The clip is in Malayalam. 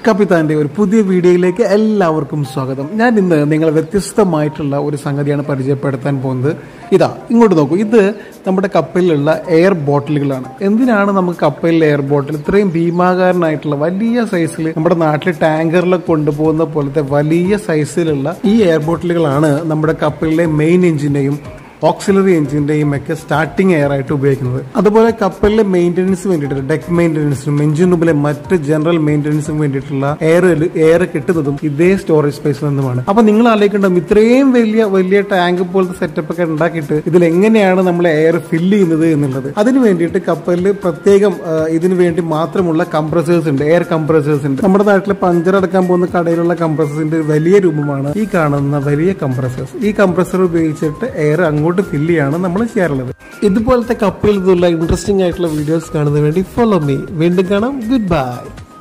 കപ്പിത്താന്റെ ഒരു പുതിയ വീഡിയോയിലേക്ക് എല്ലാവർക്കും സ്വാഗതം ഞാൻ ഇന്ന് നിങ്ങളെ വ്യത്യസ്തമായിട്ടുള്ള ഒരു സംഗതിയാണ് പരിചയപ്പെടുത്താൻ പോകുന്നത് ഇതാ ഇങ്ങോട്ട് നോക്കൂ ഇത് നമ്മുടെ കപ്പലിലുള്ള എയർ ബോട്ടിലുകളാണ് എന്തിനാണ് നമുക്ക് കപ്പലിലെ എയർ ബോട്ടിൽ ഇത്രയും ഭീമാകാരനായിട്ടുള്ള വലിയ സൈസിൽ നമ്മുടെ നാട്ടിൽ ടാങ്കറിലൊക്കെ കൊണ്ടുപോകുന്ന പോലത്തെ വലിയ സൈസിലുള്ള ഈ എയർ ബോട്ടിലുകളാണ് നമ്മുടെ കപ്പലിലെ മെയിൻ എഞ്ചിന്റെയും ഓക്സിലറി എഞ്ചിന്റെയും ഒക്കെ സ്റ്റാർട്ടിംഗ് എയർ ആയിട്ട് ഉപയോഗിക്കുന്നത് അതുപോലെ കപ്പലിലെ മെയിൻ്റനൻസ് വേണ്ടിയിട്ട് ഡെക്ക് മെയിൻ്റനൻസിനും എഞ്ചിനുമ്പിലെ മറ്റ് ജനറൽ മെയിൻ്റനൻസിനും വേണ്ടിയിട്ടുള്ള എയർ എയർ കിട്ടുന്നതും ഇതേ സ്റ്റോറേജ് സ്പേസിൽ നിന്നുമാണ് അപ്പൊ നിങ്ങൾ ആലോചിക്കേണ്ടത് ഇത്രയും വലിയ വലിയ ടാങ്ക് പോലത്തെ സെറ്റപ്പ് ഒക്കെ ഉണ്ടാക്കിയിട്ട് ഇതിൽ എങ്ങനെയാണ് നമ്മൾ എയർ ഫില്ല് ചെയ്യുന്നത് എന്നുള്ളത് അതിന് വേണ്ടിയിട്ട് കപ്പലിൽ പ്രത്യേകം ആ, ഇതിനു വേണ്ടി മാത്രമുള്ള കംപ്രസേഴ്സ് ഉണ്ട് എയർ കംപ്രസേഴ്സ് ഉണ്ട് നമ്മുടെ നാട്ടിലെ പഞ്ചർ അടക്കാൻ പോകുന്ന കടയിലുള്ള കംപ്രസേഴ്സിന്റെ ഒരു വലിയ രൂപമാണ് ഈ കാണുന്ന വലിയ കംപ്രസേഴ്സ് ഈ കംപ്രസർ ഉപയോഗിച്ചിട്ട് എയർ അങ്ങോട്ട് ഫില്ല് ചെയ്യാണ് നമ്മൾ ചെയ്യാറുള്ളത് ഇതുപോലത്തെ കപ്പലിൽ നിന്നുള്ള ഇൻട്രസ്റ്റിംഗ് ആയിട്ടുള്ള വീഡിയോസ് കാണുന്നതിന് വേണ്ടി ഫോളോ മീ വീണ്ടും കാണാം ഗുഡ് ബൈ